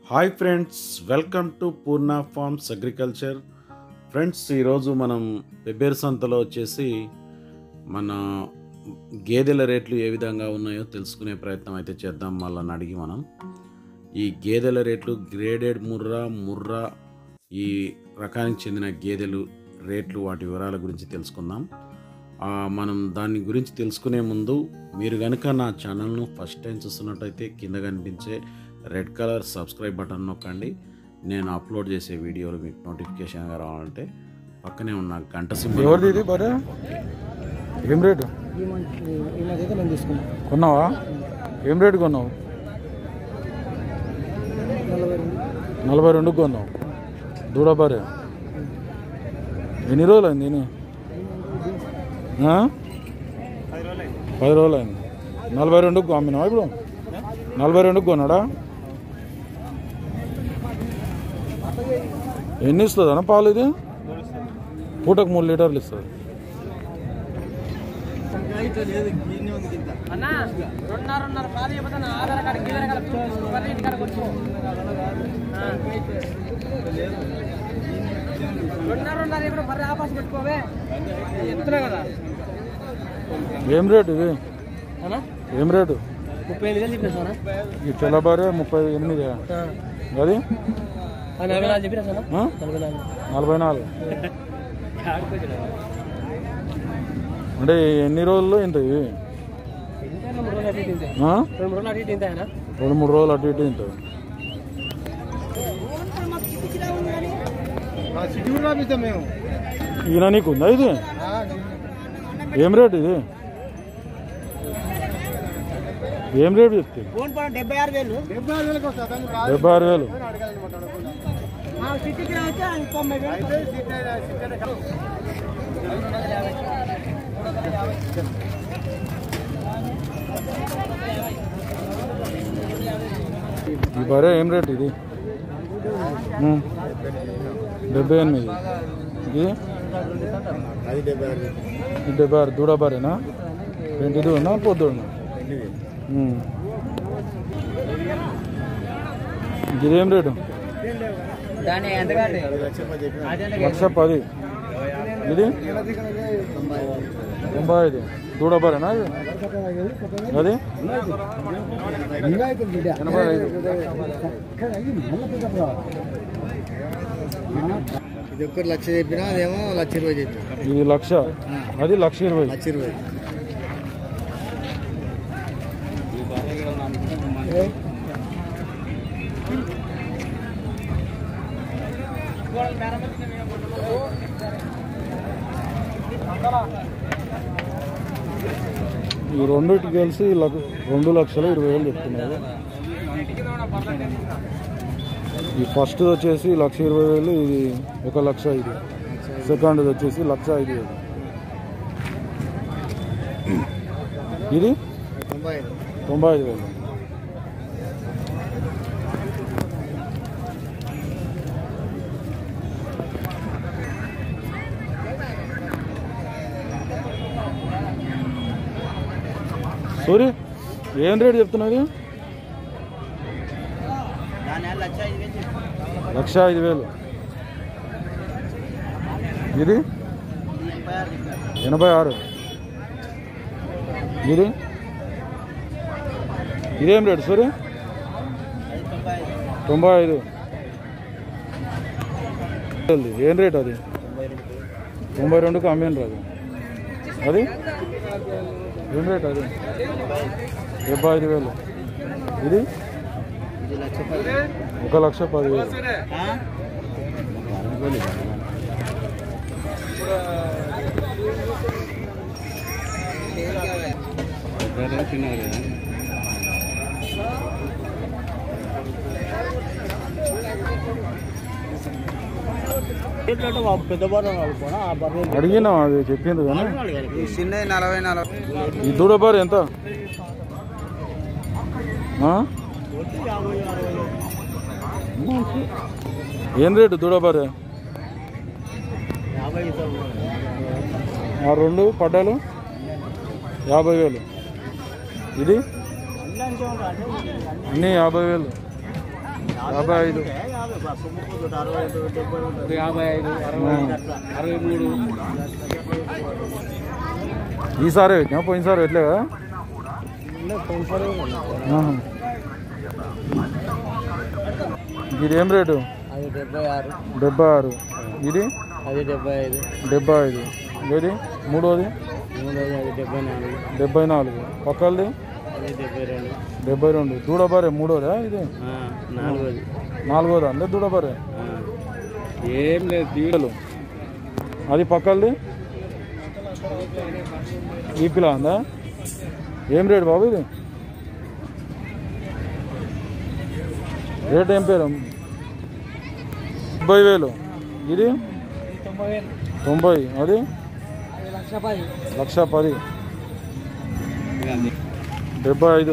Hi friends welcome to Purna farms agriculture friends ఈరోజు మనం పెబ్బేరు సంతలో వచ్చేసి మన గేదెల రేట్లు ఏ విధంగా ఉన్నాయో తెలుసుకునే ప్రయత్నం అయితే చేద్దాం వాళ్ళని అడిగి మనం ఈ గేదెల రేట్లు గ్రేడెడ్ ముర్రా ముర్రా ఈ రకానికి చెందిన గేదెలు రేట్లు వాటి వివరాల గురించి తెలుసుకుందాం ఆ, మనం దాని గురించి తెలుసుకునే ముందు మీరు కనుక నా ఛానల్ను ఫస్ట్ టైం చూస్తున్నట్టయితే కింద కనిపించే రెడ్ కలర్ సబ్స్క్రైబ్ బటన్ నొక్కండి నేను అప్లోడ్ చేసే వీడియోలు మీకు నోటిఫికేషన్గా రావాలంటే పక్కనే ఉన్న గంట సింబల్ ఎవరిది ఇది బరే ఏం రేటు ఈ మంత్ ఈ మధ్య అయితే నేను తీసుకున్నాను కొన్నావా ఏం రేటు కొన్నావు నలభై రెండు నలభై రెండుకి కొన్నావు దూడ బరే ఎన్ని రోజులు అయింది దీని? ఆ? పది రోజులు అయింది నలభై రెండుకి అమ్మినావా ఇప్పుడు నలభై రెండుకి కొన్నాడా ఎన్ని ఇస్తుంది అన్న పాలు ఇది పూటకు మూడు లీటర్లు ఇస్తుంది అన్న రెండున్నర పాలు చెప్పిన ఆధార్ కార్డు గీదర్ కార్డు ఇంటికాడకు వచ్చి రెండున్నర రెండున్నర ఇప్పుడు బర్రె ఆపాస్ పెట్టుకోవే చెప్తున్నా కదా ఏం రేటు ఇది అన్నా ఏం రేటు ముప్పై ఐదు వేలు చెప్పిన సార్ ఈ తెల్లబారే ముప్పై ఎనిమిది అది నలభై నాలుగు చెప్పిన సార్ ఆ? నలభై నాలుగు నలభై నాలుగు అంటే ఎన్ని రోజుల్లో ఇంత ఇవి రెండు మూడు రోజులు అటు ఇటు ఇంతే ఆ? రెండు మూడు రోజులు అటు ఇటు ఇంతే ఆయన రెండు మూడు రోజులు అటు ఇటు ఇంత ఈయన నీకు ఉందా ఇది ఏం రేటు ఇది ఏం రేటు చెప్తే ఫోన్ పడ డెబ్బై ఆరు వేలు డెబ్బై ఆరు వేలు సిటీకి రాస్తే తొంభై వేలు ఈ బరే ఏం రేటు ఇది ఉమ్. డెబ్బై ఎనిమిది ఇది ఇది డెబ్బై ఆరు దూడ బరేనా రెండు దూడనా పొద్దుడునా ఉమ్. ఇదేం రేటు దాని ఎంత కాదు లక్ష పది ఇది తొంభై ఐదు దూడ బరేనా ఇది అది ఎనభై ఐదు ఇది ఒక్కటి లక్ష చెప్పినా అదేమో లక్ష ఇరవై చెప్పిన ఇది లక్ష అది లక్ష ఇరవై లక్ష ఇరవై ఈ రెండింటికి కలిసి లక్ష- రెండు లక్షల ఇరవై వేలు చెప్తున్నారు ఈ ఫస్ట్ వచ్చేసి లక్ష ఇరవై వేలు ఇది ఒక లక్ష ఐదు సెకండ్ వచ్చేసి లక్ష ఐదు వేలు ఇది తొంభై ఐదు తొంభై ఐదు వేలు సూరి ఏం రేట్ చెప్తున్నది లక్ష ఐదు వేలు ఇది ఎనభై ఆరు ఇది ఇదేం రేటు సూరి తొంభై ఐదు ఏం రేట్ అది తొంభై రెండుకి అమ్మేను రాదు అది ఏం రేట్ అది డెబ్బై ఐదు వేలు ఇది ఒక లక్ష పది వేలు పెద్ద బర్రె అనుకోనా ఆ బర్రె అడిగినా అది చెప్పింది కానీ చిన్న నలభై నలభై ఈ దూడ బార్ ఎంత ఆ? ఏం రేటు దూడ బారే యాభై ఆ రెండు పడ్డాలు యాభై వేలు ఇది అన్నీ యాభై వేలు యాభై ఐదు యాభై ఐదు అరవై అరవై మూడు ఈసారి పెట్టినా పోయినసారి పెట్టలే కదా ఆహా. ఇది ఏం రేటు అది డెబ్బై ఆరు డెబ్బై ఆరు ఇది అది డెబ్బై ఐదు డెబ్బై ఐదు ఏది మూడోది మూడోది అది డెబ్బై నాలుగు డెబ్బై నాలుగు పక్కలది అది డెబ్బై రెండు డెబ్బై రెండు దూడబరే మూడోదా ఇది నాలుగోది నాలుగోదా అంటే దూడబరే ఏం లేదు దీడలు అది పక్కలది ఈపిలా ఉందా ఏం రేటు బాబు ఇది రేట్ ఏం పేరు డెబ్బై వేలు ఇది తొంభై వేలు తొంభై అది అది లక్ష పది లక్ష పది డెబ్బై ఐదు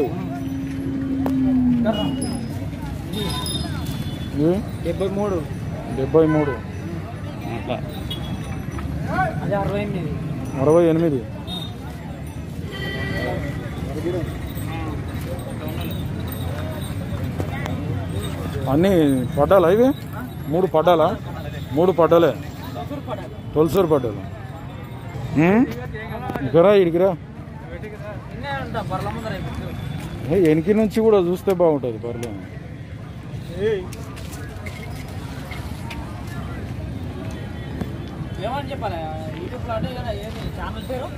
ఇది డెబ్బై మూడు డెబ్బై మూడు అది అరవై ఎనిమిది అరవై ఎనిమిది అన్నీ పడ్డాలా ఇవి మూడు పడ్డాలా మూడు పడ్డాలే తొలసూరు పడ్డాలు ఇకరా ఇడికిరా ఇన్నే ఉంటా బర్ల ముందర ఏ, వెనక నుంచి కూడా చూస్తే బాగుంటుంది పర్లేదు ఏమని చెప్పాలి యూట్యూబ్లో అంటే కదా ఏది ఛానల్ పేరు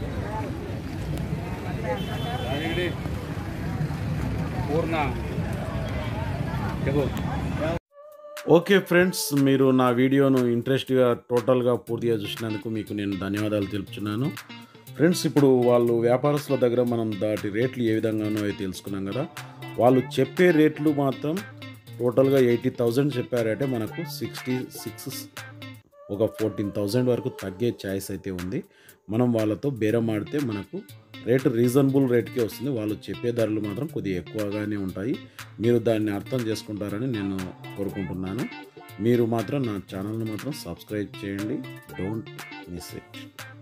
పూర్ణ చెప్పు ఓకే ఫ్రెండ్స్ మీరు నా వీడియోను ఇంట్రెస్ట్గా టోటల్గా పూర్తిగా చూసినందుకు మీకు నేను ధన్యవాదాలు తెలుపుచున్నాను ఫ్రెండ్స్ ఇప్పుడు వాళ్ళు వ్యాపారస్తుల దగ్గర మనం దాటి రేట్లు ఏ విధంగా ఉన్నాయో తెలుసుకున్నాం కదా వాళ్ళు చెప్పే రేట్లు మాత్రం టోటల్గా ఎయిటీ థౌజండ్ చెప్పారంటే మనకు సిక్స్టీ సిక్స్ ఒక ఫోర్టీన్ థౌజండ్ వరకు తగ్గే ఛాయిస్ అయితే ఉంది మనం వాళ్ళతో బేరం ఆడితే మనకు రేటు రీజనబుల్ రేట్కే వస్తుంది వాళ్ళు చెప్పే ధరలు మాత్రం కొద్దిగా ఎక్కువగానే ఉంటాయి మీరు దాన్ని అర్థం చేసుకుంటారని నేను కోరుకుంటున్నాను మీరు మాత్రం నా ఛానల్ని మాత్రం సబ్స్క్రైబ్ చేయండి డోంట్ మిస్ ఇట్